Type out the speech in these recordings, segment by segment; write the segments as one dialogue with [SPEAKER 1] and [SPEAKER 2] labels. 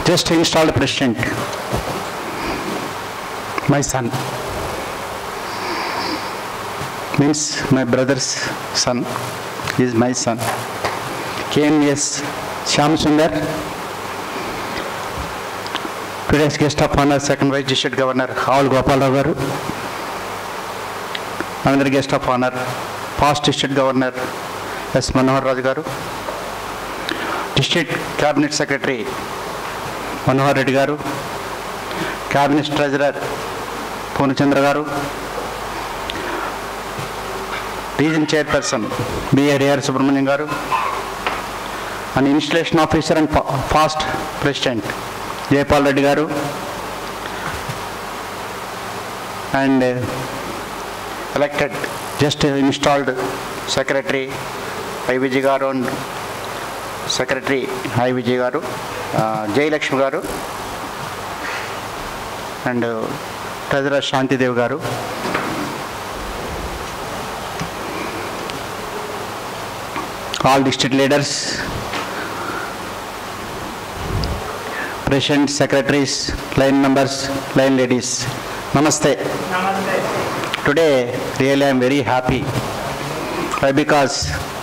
[SPEAKER 1] just installed president, my son. Means my brother's son is my son. KNS Shyam Sundar. Today's guest of honor, second vice district governor, Howal Gopalrao garu. Another guest of honor, past district governor, S. Manohar Raj garu. District cabinet secretary, Manohar Reddy గారు cabinet treasurer Purnachandra garu region chairperson B Harihara Subrahmanyam garu and installation officer and past president Jayapal Reddy garu and elected just installed secretary I V G garu and secretary I Vijay గారు ఆ, జయలక్ష్మి గారు and treasurer Shantidevi garu all district leaders president secretaries Lion members Lion ladies నమస్తే today real I'm very happy because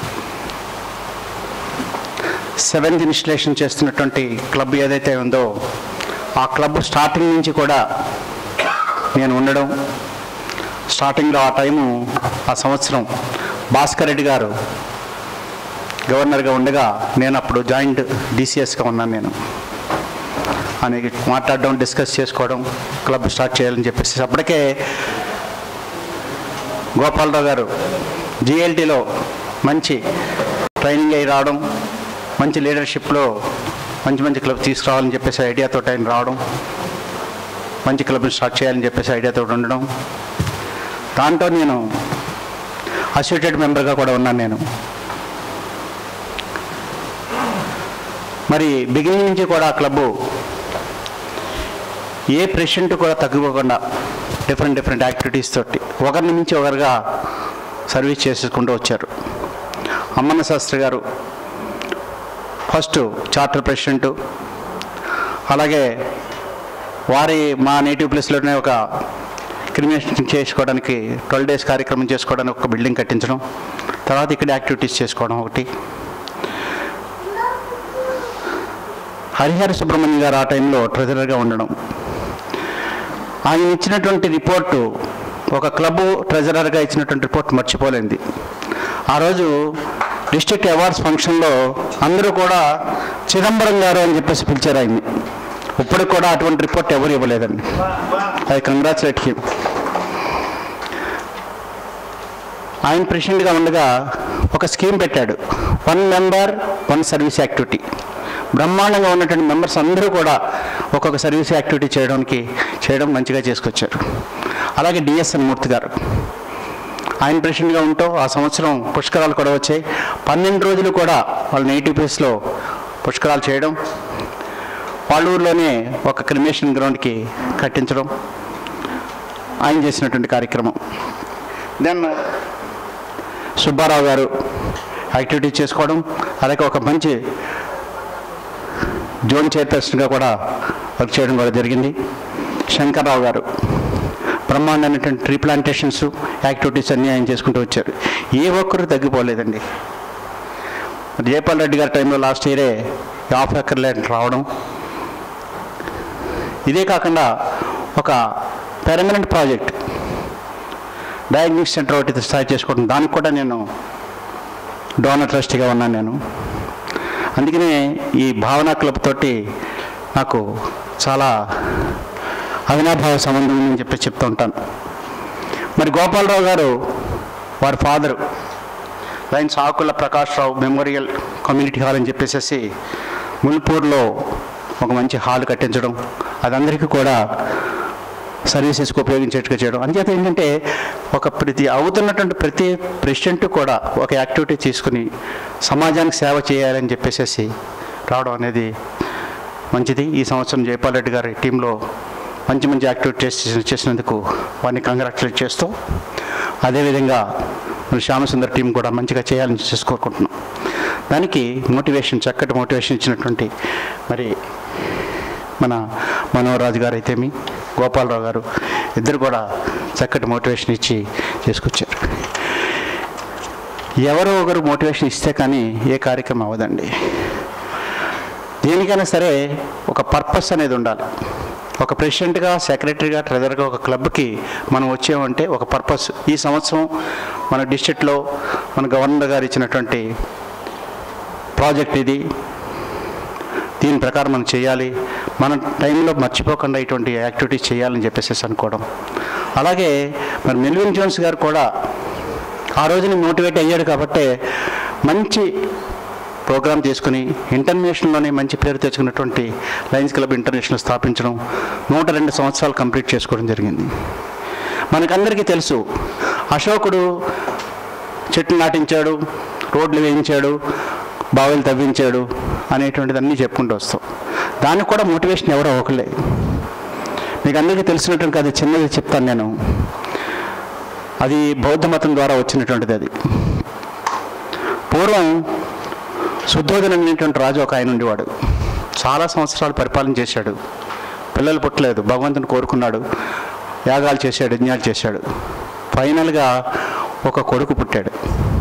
[SPEAKER 1] seventh installation చేస్తున్నటువంటి club ఏదైతే ఉందో ఆ club starting నుంచి కూడా నేను ఉండడం స్టార్టింగ్లో ఆ టైము ఆ సంవత్సరం భాస్కర్ రెడ్డి గారు గవర్నర్గా ఉండగా నేను అప్పుడు జాయింట్ డీసీఎస్గా ఉన్నాను నేను అని మాట్లాడడం డిస్కస్ చేసుకోవడం క్లబ్ స్టార్ట్ చేయాలని చెప్పేసి అప్పటికే గోపాలరావు గారు జిఎల్టీలో మంచి ట్రైనింగ్ అయి రావడం మంచి లీడర్షిప్లో మంచి మంచి క్లబ్ తీసుకురావాలని చెప్పేసి ఐడియాతో ఆయన రావడం మంచి క్లబ్ని స్టార్ట్ చేయాలని చెప్పేసి ఐడియాతో ఉండడం దాంట్లో నేను అసోసియేటెడ్ మెంబర్గా కూడా ఉన్నాను నేను మరి బిగినింగ్ నుంచి కూడా ఆ క్లబ్బు ఏ ప్రెసిడెంట్ కూడా తగ్గిపోకుండా డిఫరెంట్ డిఫరెంట్ యాక్టివిటీస్ తోటి ఒకరిని మించి ఒకరుగా సర్వీస్ చేసుకుంటూ వచ్చారు అమ్మన్న శాస్త్రి గారు ఫస్ట్ చార్టర్ ప్రెసిడెంట్ అలాగే వారి మా నేటివ్ ప్లేస్లోనే ఒక క్రిమినేషన్ చేసుకోవడానికి ట్వెల్వ్ డేస్ కార్యక్రమం చేసుకోవడానికి ఒక బిల్డింగ్ కట్టించడం తర్వాత ఇక్కడ యాక్టివిటీస్ చేసుకోవడం ఒకటి హరిహర సుబ్రహ్మణ్యం గారు ఆ టైంలో ట్రెజరర్గా ఉండడం ఆయన ఇచ్చినటువంటి రిపోర్టు ఒక క్లబ్ ట్రెజరర్గా ఇచ్చినటువంటి రిపోర్ట్ మర్చిపోలేంది ఆ రోజు డిస్ట్రిక్ట్ అవార్డ్స్ ఫంక్షన్లో అందరూ కూడా చిదంబరం గారు అని చెప్పేసి పిలిచారు ఆయన్ని ఇప్పటికి కూడా అటువంటి రిపోర్ట్ ఎవరు ఇవ్వలేదండి ఐ కంగ్రాచులేట్ హిమ్ ఆయన ప్రెసిడెంట్గా ఉండగా ఒక స్కీమ్ పెట్టాడు one member one service activity బ్రహ్మాండంగా ఉన్నటువంటి మెంబర్స్ అందరూ కూడా ఒక్కొక్క సర్వీస్ యాక్టివిటీ చేయడానికి చేయడం మంచిగా చేసుకొచ్చారు అలాగే డిఎస్ఎన్ మూర్తి గారు ఆయన ప్రెసిడెంట్గా ఉంటూ ఆ సంవత్సరం పుష్కరాలు కూడా వచ్చాయి పన్నెండు రోజులు కూడా వాళ్ళ నేటివ్ ప్లేస్లో పుష్కరాలు చేయడం వాళ్ళ ఊర్లోనే ఒక క్రిమేషన్ గ్రౌండ్కి కట్టించడం ఆయన చేసినటువంటి కార్యక్రమం దెన్ సుబ్బారావు గారు యాక్టివిటీ చేసుకోవడం అలాగే ఒక మంచి జోన్ చైర్పర్సన్గా కూడా వర్క్ చేయడం కూడా జరిగింది శంకర్రావు గారు బ్రహ్మాండమైనటువంటి ట్రీ ప్లాంటేషన్స్ యాక్టివిటీస్ అన్నీ ఆయన చేసుకుంటూ వచ్చారు ఏ ఒక్కరు తగ్గిపోలేదండి జయపాల్ రెడ్డి గారి టైంలో లాస్ట్ ఇయరే హాఫ్ ఎకర్ ల్యాండ్ రావడం ఇదే కాకుండా ఒక పెర్మనెంట్ ప్రాజెక్ట్ డయాగ్నోస్ సెంటర్ ఒకటి స్టార్ట్ చేసుకోవడం దానికి కూడా నేను డోనర్ ట్రస్టీగా ఉన్నాను నేను అందుకనే ఈ భావనా క్లబ్ తోటి నాకు చాలా అవినాభావ సంబంధం ఉందని చెప్పి చెప్తూ ఉంటాను మరి గోపాలరావు గారు వారి father Lions Akula Prakash Rao memorial community hall అని చెప్పేసి ముల్పూర్లో ఒక మంచి హాల్ కట్టించడం అది అందరికీ కూడా సర్వీసెస్కి ఉపయోగించేట్టుగా చేయడం అంచేత ఏంటంటే ఒక ప్రతి అవుతున్నటువంటి ప్రతి ప్రెసిడెంట్ కూడా ఒక యాక్టివిటీ తీసుకుని సమాజానికి సేవ చేయాలని చెప్పేసి రావడం అనేది మంచిది ఈ సంవత్సరం జయపాల్ రెడ్డి గారి టీంలో మంచి మంచి యాక్టివిటీస్ చేసి- చేసినందుకు వారిని కంగ్రాచులేట్ చేస్తూ అదేవిధంగా మరి శ్యామసుందర్ టీం కూడా మంచిగా చేయాలని చేసుకోరుకుంటున్నాం దానికి మోటివేషన్ చక్కటి మోటివేషన్ ఇచ్చినటువంటి మరి మన మనోహరాజు గారు అయితేమి గోపాలరావు గారు ఇద్దరు కూడా చక్కటి మోటివేషన్ ఇచ్చి చేసుకొచ్చారు ఎవరో ఒకరు మోటివేషన్ ఇస్తే కానీ ఏ కార్యక్రమం అవ్వదండి దేనికైనా సరే ఒక పర్పస్ అనేది ఉండాలి ఒక ప్రెసిడెంట్గా సెక్రటరీగా ట్రెజర్గా ఒక క్లబ్కి మనం వచ్చామంటే ఒక పర్పస్ ఈ సంవత్సరం మన డిస్ట్రిక్ట్లో మన గవర్నర్ గారు ఇచ్చినటువంటి ప్రాజెక్ట్ ఇది దీని ప్రకారం మనం చేయాలి మన టైంలో మర్చిపోకుండా ఇటువంటి యాక్టివిటీస్ చేయాలని చెప్పేసి అనుకోవడం అలాగే మరి మెల్విన్ జోన్స్ గారు కూడా ఆ రోజుని మోటివేట్ అయ్యాడు కాబట్టే మంచి ప్రోగ్రామ్ తీసుకుని ఇంటర్నేషనల్లోనే మంచి పేరు తెచ్చుకున్నటువంటి లయన్స్ క్లబ్ ఇంటర్నేషనల్ స్థాపించడం నూట రెండు సంవత్సరాలు కంప్లీట్ చేసుకోవడం జరిగింది మనకందరికీ తెలుసు అశోకుడు చెట్లు నాటించాడు రోడ్లు వేయించాడు బావులు తవ్వించాడు అనేటువంటిది అన్నీ చెప్పుకుంటూ వస్తాం దానికి కూడా మోటివేషన్ ఎవరో ఒకళ్ళే మీకు అందరికీ తెలిసినటువంటి అది చిన్నది చెప్తాను నేను అది బౌద్ధ మతం ద్వారా వచ్చినటువంటిది అది పూర్వం శుద్ధోదనం అనేటువంటి రాజు ఒక ఆయన ఉండేవాడు చాలా సంవత్సరాలు పరిపాలన చేశాడు పిల్లలు పుట్టలేదు భగవంతుని కోరుకున్నాడు యాగాలు చేశాడు యజ్ఞాలు చేశాడు ఫైనల్గా ఒక కొడుకు పుట్టాడు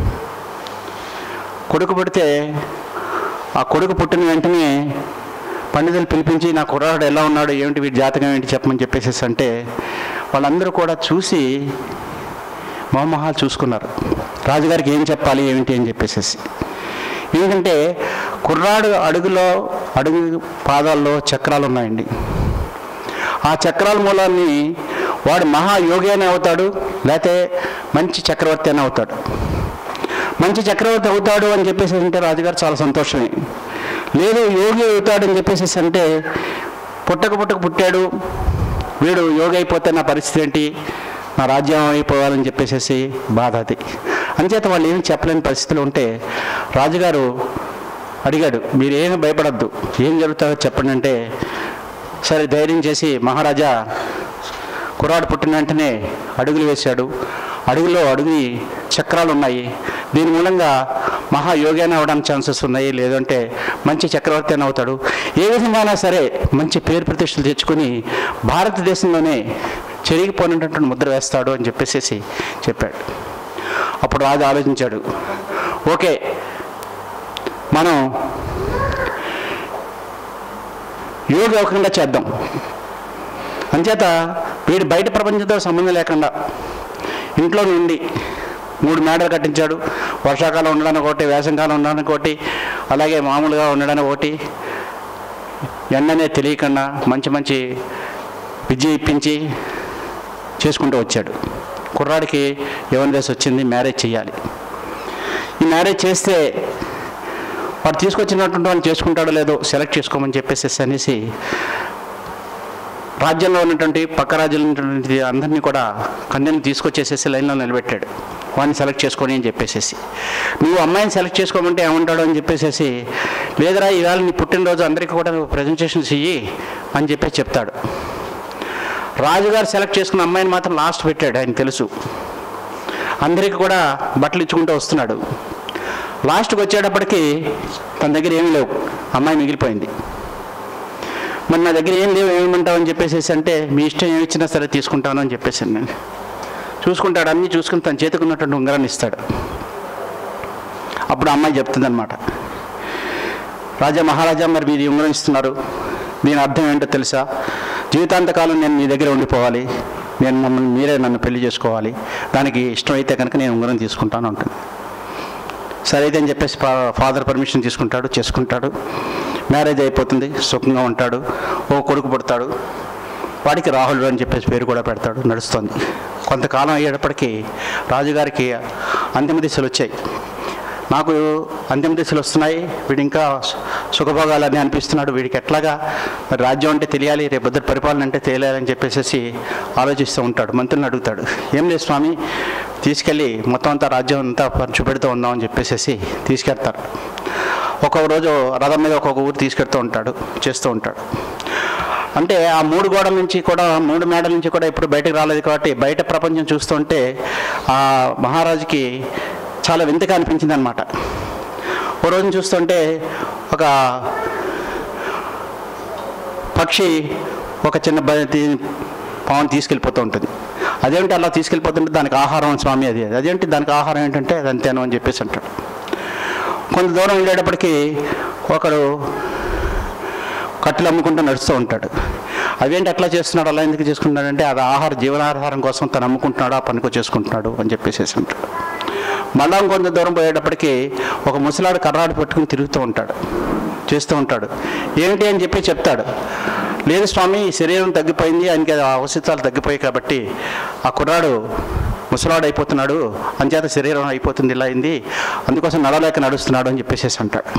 [SPEAKER 1] కొడుకు పుడితే ఆ కొడుకు పుట్టిన వెంటనే పండితులు పిలిపించి నా కుర్రాడు ఎలా ఉన్నాడు ఏమిటి వీడి జాతకం ఏంటి చెప్పమని చెప్పేసి అంటే వాళ్ళందరూ కూడా చూసి మొహమొహాలు చూసుకున్నారు రాజుగారికి ఏం చెప్పాలి ఏమిటి అని చెప్పేసి ఎందుకంటే కుర్రాడు అడుగులో అడుగు పాదాల్లో చక్రాలు ఉన్నాయండి ఆ చక్రాల మూలాన్ని వాడు మహాయోగి అని అవుతాడు లేకపోతే మంచి చక్రవర్తి అని అవుతాడు మంచి చక్రవర్తి అవుతాడు అని చెప్పేసి అంటే రాజుగారు చాలా సంతోషమే లేదు యోగి అవుతాడు అని చెప్పేసి అంటే పుట్టక పుట్టక పుట్టాడు వీడు యోగి అయిపోతే నా పరిస్థితి ఏంటి నా రాజ్యం అయిపోవాలని చెప్పేసి బాధ అది అంచేత వాళ్ళు ఏమి చెప్పలేని పరిస్థితులు ఉంటే రాజుగారు అడిగాడు మీరు ఏమి భయపడద్దు ఏం జరుగుతుందో చెప్పండి అంటే సరే ధైర్యం చేసి మహారాజా కుర్రాడు పుట్టిన వెంటనే అడుగులు వేశాడు అడుగులో అడుగు చక్రాలు ఉన్నాయి దీని మూలంగా మహాయోగి అని అవడానికి ఛాన్సెస్ ఉన్నాయి లేదంటే మంచి చక్రవర్తి అని అవుతాడు ఏ విధంగానైనా సరే మంచి పేరు ప్రతిష్టలు తెచ్చుకొని భారతదేశంలోనే చెరిగిపోయినటువంటి ముద్ర వేస్తాడు అని చెప్పేసి చెప్పాడు అప్పుడు రాజు ఆలోచించాడు ఓకే మనం యోగి అవ్వకుండా చేద్దాం అంచేత వీడు బయట ప్రపంచంతో సంబంధం లేకుండా ఇంట్లో నుండి మూడు మేడలు కట్టించాడు వర్షాకాలం ఉండడానికి ఒకటి వేసంకాలం ఉండడానికి ఒకటి అలాగే మామూలుగా ఉండడానికి ఒకటి ఎండనే తెలియకుండా మంచి మంచి విద్య ఇప్పించి చేసుకుంటూ వచ్చాడు కుర్రాడికి యవన దశ వచ్చింది మ్యారేజ్ చేయాలి ఈ మ్యారేజ్ చేస్తే వాడు తీసుకొచ్చినటువంటి వాళ్ళు చేసుకుంటాడో లేదో సెలెక్ట్ చేసుకోమని చెప్పేసి అనేసి రాజ్యంలో ఉన్నటువంటి పక్క రాజ్యంలో ఉన్నటువంటి అందరినీ కూడా కన్యను తీసుకొచ్చేసేసి లైన్లో నిలబెట్టాడు వాడిని సెలెక్ట్ చేసుకొని అని చెప్పేసేసి నువ్వు అమ్మాయిని సెలెక్ట్ చేసుకోమంటే ఏమంటాడు అని చెప్పేసేసి లేదరా ఈవేళ నీ పుట్టినరోజు అందరికీ కూడా నువ్వు ప్రజెంటేషన్స్ ఇయ్యి అని చెప్పేసి చెప్తాడు రాజుగారు సెలెక్ట్ చేసుకున్న అమ్మాయిని మాత్రం లాస్ట్ పెట్టాడు ఆయన తెలుసు అందరికీ కూడా బట్టలు ఇచ్చుకుంటూ వస్తున్నాడు లాస్ట్కి వచ్చేటప్పటికి తన దగ్గర ఏమీ లేవు అమ్మాయి మిగిలిపోయింది మరి నా దగ్గర ఏం లేవు ఏమంటావు అని చెప్పేసి అంటే మీ ఇష్టం ఏమి ఇచ్చినా సరే తీసుకుంటాను అని చెప్పేసి నేను చూసుకుంటాడు అన్నీ చూసుకుని తన చేతికి ఉన్నటువంటి ఉంగరాన్ని ఇస్తాడు అప్పుడు అమ్మాయి చెప్తుందన్నమాట రాజా మహారాజా మరి మీరు ఈ ఉంగరం ఇస్తున్నారు దీని అర్థం ఏంటో తెలుసా జీవితాంతకాలం నేను మీ దగ్గర ఉండిపోవాలి నేను మమ్మల్ని మీరే నన్ను పెళ్లి చేసుకోవాలి దానికి ఇష్టమైతే కనుక నేను ఉంగరం తీసుకుంటాను అంటుంది సరే అయితే అని చెప్పేసి ఫాదర్ పర్మిషన్ తీసుకుంటాడు చేసుకుంటాడు మ్యారేజ్ అయిపోతుంది సుఖంగా ఉంటాడు ఓ కొడుకు పుడతాడు వాడికి రాహుల్ అని చెప్పేసి పేరు కూడా పెడతాడు నడుస్తుంది కొంతకాలం అయ్యేటప్పటికీ రాజుగారికి అంతిమ దిశలు వచ్చాయి నాకు అంతిమ దిశలు వస్తున్నాయి వీడు ఇంకా సుఖభోగాలని అనిపిస్తున్నాడు వీడికి ఎట్లాగా మరి రాజ్యం అంటే తెలియాలి రేపు పొద్దుట పరిపాలన అంటే తెలియాలని చెప్పేసి ఆలోచిస్తూ ఉంటాడు మంత్రులను అడుగుతాడు ఏం లేదు స్వామి తీసుకెళ్ళి మొత్తం అంతా రాజ్యం అంతా చూపెడుతూ ఉందాం అని చెప్పేసి తీసుకెళ్తారు ఒక్కొక్క రోజు రథం మీద ఒక్కొక్క ఊరు తీసుకెడుతూ ఉంటాడు చేస్తూ ఉంటాడు అంటే ఆ మూడు గోడల నుంచి కూడా మూడు మేడల నుంచి కూడా ఎప్పుడు బయటకు రాలేదు కాబట్టి బయట ప్రపంచం చూస్తుంటే ఆ మహారాజుకి చాలా వింతగా అనిపించింది అనమాట ఓ రోజు చూస్తుంటే ఒక పక్షి ఒక చిన్న బ- తీ- పావును తీసుకెళ్ళిపోతూ ఉంటుంది అదేంటి అలా తీసుకెళ్ళిపోతుంటే దానికి ఆహారం స్వామి అది అదేంటి దానికి ఆహారం ఏంటంటే అది అంతేను అని చెప్పేసి అంటాడు కొంత దూరం వెళ్ళేటప్పటికి ఒకడు కట్టెలు అమ్ముకుంటూ నడుస్తూ ఉంటాడు అవేంటి అట్లా చేస్తున్నాడు అలా ఎందుకు చేసుకుంటున్నాడంటే అది ఆహార జీవనాధారం కోసం తను అమ్ముకుంటున్నాడు ఆ పనికో చేసుకుంటున్నాడు అని చెప్పేసి అంటాడు మళ్ళా కొంత దూరం పోయేటప్పటికి ఒక ముసలాడు కర్రాడు పట్టుకుని తిరుగుతూ ఉంటాడు చేస్తూ ఉంటాడు ఏమిటి అని చెప్పి చెప్తాడు లేదు స్వామి ఈ శరీరం తగ్గిపోయింది ఆయనకి ఆ అవసరాలు తగ్గిపోయాయి కాబట్టి ఆ కుర్రాడు ముసలాడు అయిపోతున్నాడు అంచేత శరీరం అయిపోతుంది ఇలా అయింది అందుకోసం నడలేక నడుస్తున్నాడు అని చెప్పేసి అంటాడు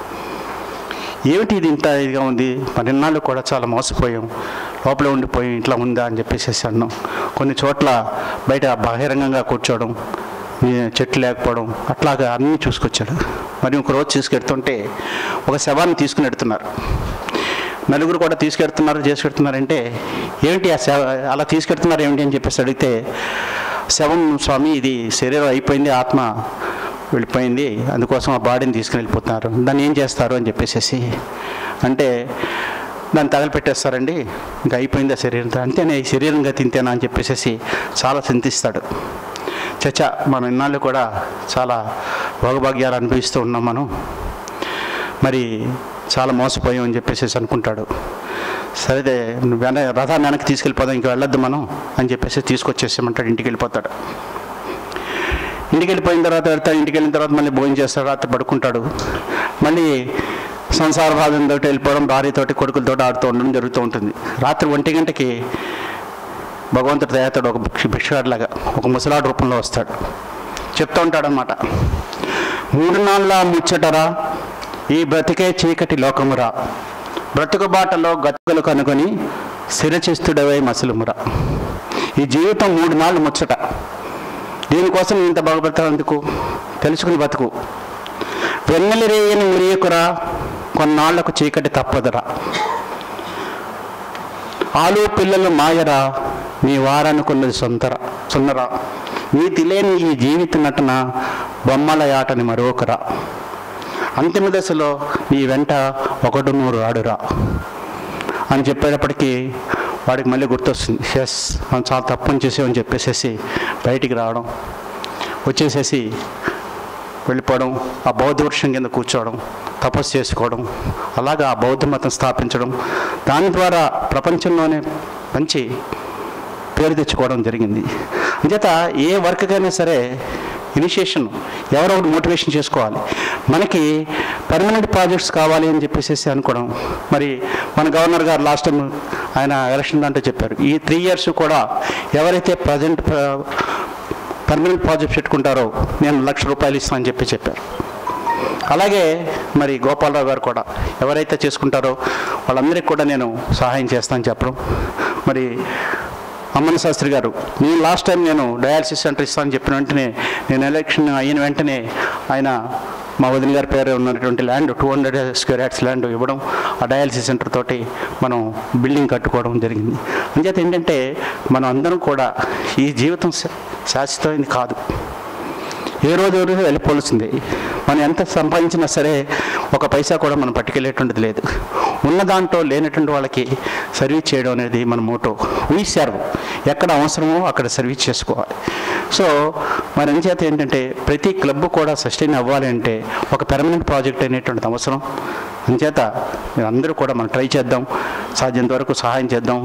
[SPEAKER 1] ఏమిటి ఇది ఇంత ఇదిగా ఉంది మరి ఇన్నాళ్ళు కూడా చాలా మోసపోయాం లోపల ఉండిపోయి ఇంట్లో ఉందా అని చెప్పేసి అన్నాం కొన్ని చోట్ల బయట బహిరంగంగా కూర్చోవడం ఈ చెట్లు లేకపోవడం అట్లాగా అన్నీ చూసుకొచ్చాడు మరి ఒక రోజు తీసుకెడుతుంటే ఒక శవాన్ని తీసుకుని వెడుతున్నారు నలుగురు కూడా తీసుకెడుతున్నారు చేసుకెడుతున్నారంటే ఏంటి ఆ శవ అలా తీసుకెడుతున్నారు ఏమిటి అని చెప్పేసి అడిగితే శవం స్వామి ఇది శరీరం అయిపోయింది ఆత్మ వెళ్ళిపోయింది అందుకోసం ఆ బాడీని తీసుకుని వెళ్ళిపోతున్నారు దాన్ని ఏం చేస్తారు అని చెప్పేసి అంటే దాన్ని తగలపెట్టేస్తారండి ఇంకా అయిపోయింది ఆ శరీరంతో అంతేనే ఈ శరీరంగా తింతేనా అని చెప్పేసి చాలా చింతిస్తాడు చచ్చా మనం ఇన్నాళ్ళు కూడా చాలా భోగభాగ్యాలు అనుభవిస్తూ ఉన్నాం మనం మరి చాలా మోసపోయాం అని చెప్పేసి అనుకుంటాడు సరే నువ్వు వెన రథాన్ని వెనక్కి తీసుకెళ్ళిపోదాం ఇంక వెళ్ళొద్దు మనం అని చెప్పేసి తీసుకొచ్చేసామంటాడు ఇంటికి వెళ్ళిపోతాడు ఇంటికి వెళ్ళిపోయిన తర్వాత వెళ్తాడు ఇంటికి వెళ్ళిన తర్వాత మళ్ళీ భోజనం చేస్తాడు రాత్రి పడుకుంటాడు మళ్ళీ సంసార బాధంతో వెళ్ళిపోవడం భార్యతోటి కొడుకులతోటి ఆడుతూ ఉండడం జరుగుతూ ఉంటుంది రాత్రి ఒంటి గంటకి భగవంతుడు దయాతాడు ఒక భిక్ష భిక్షగాడిలాగా ఒక ముసలాడు రూపంలో వస్తాడు చెప్తూ ఉంటాడనమాట మూడు నాళ్ళ ముచ్చటరా ఈ బ్రతికే చీకటి లోకమురా బ్రతుకు బాటలో గతుకులు కనుగొని శిరచిస్తుడవై మసులుమురా ఈ జీవితం మూడు నాళ్ళు ముచ్చట దీనికోసం ఇంత బాగుపడతావు తెలుసుకుని బతుకు వెన్నెల రేయని మురియకురా కొన్నాళ్లకు చీకటి తప్పదురా ఆలు పిల్లలు మాయరా నీ వారనుకున్నది సొంతరా సున్నరా నీ తెలియని ఈ జీవిత నటన బొమ్మల ఆటని మరొకరా అంతిమ దశలో నీ వెంట ఒకడు నూరు రాడురా అని చెప్పేటప్పటికీ వాడికి మళ్ళీ గుర్తొస్తుంది ఎస్ మనం చాలా తప్పుని చేసామని చెప్పేసేసి బయటికి రావడం వచ్చేసేసి వెళ్ళిపోవడం ఆ బౌద్ధ వృక్షం కింద కూర్చోవడం తపస్సు చేసుకోవడం అలాగా ఆ బౌద్ధ మతం స్థాపించడం దాని ద్వారా ప్రపంచంలోనే మంచి పేరు తెచ్చుకోవడం జరిగింది అంచేత ఏ వర్క్కైనా సరే ఇనిషియేషన్ ఎవరో ఒకటి మోటివేషన్ చేసుకోవాలి మనకి పర్మనెంట్ ప్రాజెక్ట్స్ కావాలి అని చెప్పేసి అనుకోవడం మరి మన గవర్నర్ గారు లాస్ట్ టైం ఆయన ఎలక్షన్ దాంట్లో చెప్పారు ఈ త్రీ ఇయర్స్ కూడా ఎవరైతే ప్రజెంట్ పర్మనెంట్ ప్రాజెక్ట్ పెట్టుకుంటారో నేను లక్ష రూపాయలు ఇస్తానని చెప్పి చెప్పారు అలాగే మరి గోపాలరావు గారు కూడా ఎవరైతే చేసుకుంటారో వాళ్ళందరికీ కూడా నేను సహాయం చేస్తానని చెప్పడం మరి అమ్మన శాస్త్రి గారు నేను లాస్ట్ టైం నేను డయాలసిస్ సెంటర్ ఇస్తానని చెప్పిన వెంటనే నేను ఎలక్షన్ అయిన వెంటనే ఆయన మా వదిన గారి పేరు ఉన్నటువంటి land two hundred square yards land ఇవ్వడం ఆ డయాలసిస్ సెంటర్ తోటి మనం బిల్డింగ్ కట్టుకోవడం జరిగింది అంచేత ఏంటంటే మనం అందరం కూడా ఈ జీవితం శా- శాశ్వతమైనది కాదు ఏ రోజు ఏ రోజు వెళ్ళిపోవలసిందే మనం ఎంత సంపాదించినా సరే ఒక పైసా కూడా మనం పట్టుకెళ్ళేటువంటిది లేదు ఉన్న దాంట్లో లేనటువంటి వాళ్ళకి సర్వీస్ చేయడం అనేది మన మోటో వీ సర్వ్ ఎక్కడ అవసరమో అక్కడ సర్వీస్ చేసుకోవాలి సో మరి అంచేత ఏంటంటే ప్రతి క్లబ్ కూడా సస్టైన్ అవ్వాలి అంటే ఒక పెర్మనెంట్ ప్రాజెక్ట్ అనేటువంటిది అవసరం అంచేత మీరు అందరూ కూడా మనం ట్రై చేద్దాం సాధ్యంత వరకు సహాయం చేద్దాం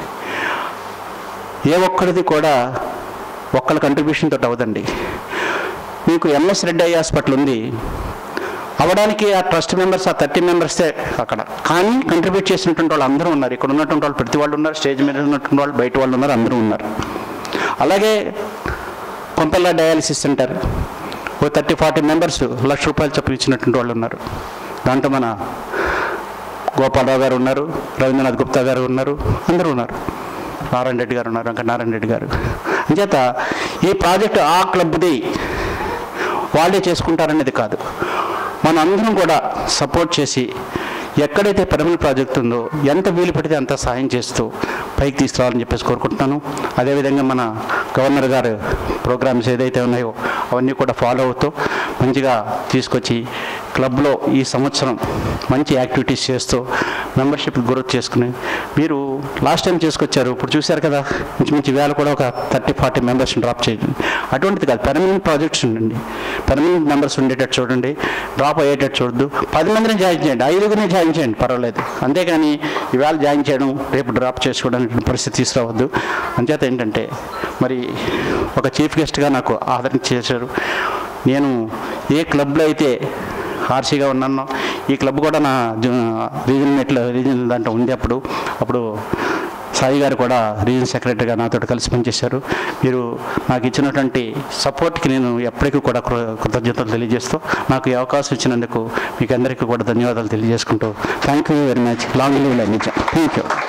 [SPEAKER 1] ఏ ఒక్కరిది కూడా ఒక్కళ్ళ కంట్రిబ్యూషన్ తోటి అవ్వదండి మీకు ఎంఎస్ రెడ్డి ఐ హాస్పిటల్ ఉంది అవడానికి ఆ ట్రస్ట్ మెంబర్స్ ఆ థర్టీ మెంబర్సే అక్కడ కానీ కంట్రిబ్యూట్ చేసినటువంటి వాళ్ళు అందరూ ఉన్నారు ఇక్కడ ఉన్నటువంటి వాళ్ళు ప్రతి వాళ్ళు ఉన్నారు స్టేజ్ మీద ఉన్నటువంటి వాళ్ళు బయట వాళ్ళు ఉన్నారు అందరూ ఉన్నారు అలాగే కొంపెల్ల డయాలసిస్ సెంటర్ ఓ థర్టీ ఫార్టీ మెంబర్స్ లక్ష రూపాయలు చొప్పున ఇచ్చినటువంటి వాళ్ళు ఉన్నారు దాంట్లో మన గోపాలరావు గారు ఉన్నారు రవీంద్రనాథ్ గుప్తా గారు ఉన్నారు అందరూ ఉన్నారు నారాయణ రెడ్డి గారు ఉన్నారు ఇంకా నారాయణ రెడ్డి గారు అంచేత ఈ ప్రాజెక్ట్ ఆ క్లబ్ది వాళ్ళే చేసుకుంటారనేది కాదు మన అందరం కూడా సపోర్ట్ చేసి ఎక్కడైతే పర్మనెంట్ ప్రాజెక్ట్ ఉందో ఎంత వీలు పడితే అంత సాయం చేస్తూ పైకి తీసుకురావాలని చెప్పేసి కోరుకుంటున్నాను అదేవిధంగా మన గవర్నర్ గారు ప్రోగ్రామ్స్ ఏదైతే ఉన్నాయో అవన్నీ కూడా ఫాలో అవుతూ మంచిగా తీసుకొచ్చి క్లబ్లో ఈ సంవత్సరం మంచి యాక్టివిటీస్ చేస్తూ మెంబర్షిప్ గ్రోత్ చేసుకుని మీరు లాస్ట్ టైం చేసుకొచ్చారు ఇప్పుడు చూశారు కదా ఇంచుమించు వేళ కూడా ఒక థర్టీ ఫార్టీ మెంబర్స్ని డ్రాప్ చేయండి అటువంటిది కాదు పెర్మనెంట్ ప్రాజెక్ట్స్ ఉండండి పెర్మనెంట్ మెంబర్స్ ఉండేటట్టు చూడండి డ్రాప్ అయ్యేటట్టు చూడద్దు పది మందిని జాయిన్ చేయండి ఐదుగురిని జాయిన్ చేయండి పర్వాలేదు అంతేగాని ఈవేళ జాయిన్ చేయడం రేపు డ్రాప్ చేసుకోవడానికి పరిస్థితి తీసుకురావద్దు అంచేత ఏంటంటే మరి ఒక చీఫ్ గెస్ట్గా నాకు ఆదరణ చేశారు నేను ఏ క్లబ్లో అయితే ఆర్సీగా ఉన్నాను ఈ క్లబ్ కూడా నా రీజన్ మెట్లో రీజన్ దాంట్లో ఉంది అప్పుడు అప్పుడు సాయి గారు కూడా రీజన్ సెక్రటరీగా నాతో కలిసి పనిచేశారు మీరు నాకు ఇచ్చినటువంటి సపోర్ట్కి నేను ఎప్పటికీ కూడా కృ- కృతజ్ఞతలు తెలియజేస్తూ నాకు ఈ అవకాశం ఇచ్చినందుకు మీకు అందరికీ కూడా ధన్యవాదాలు తెలియజేసుకుంటూ thank you very much long live నిజం థ్యాంక్ యూ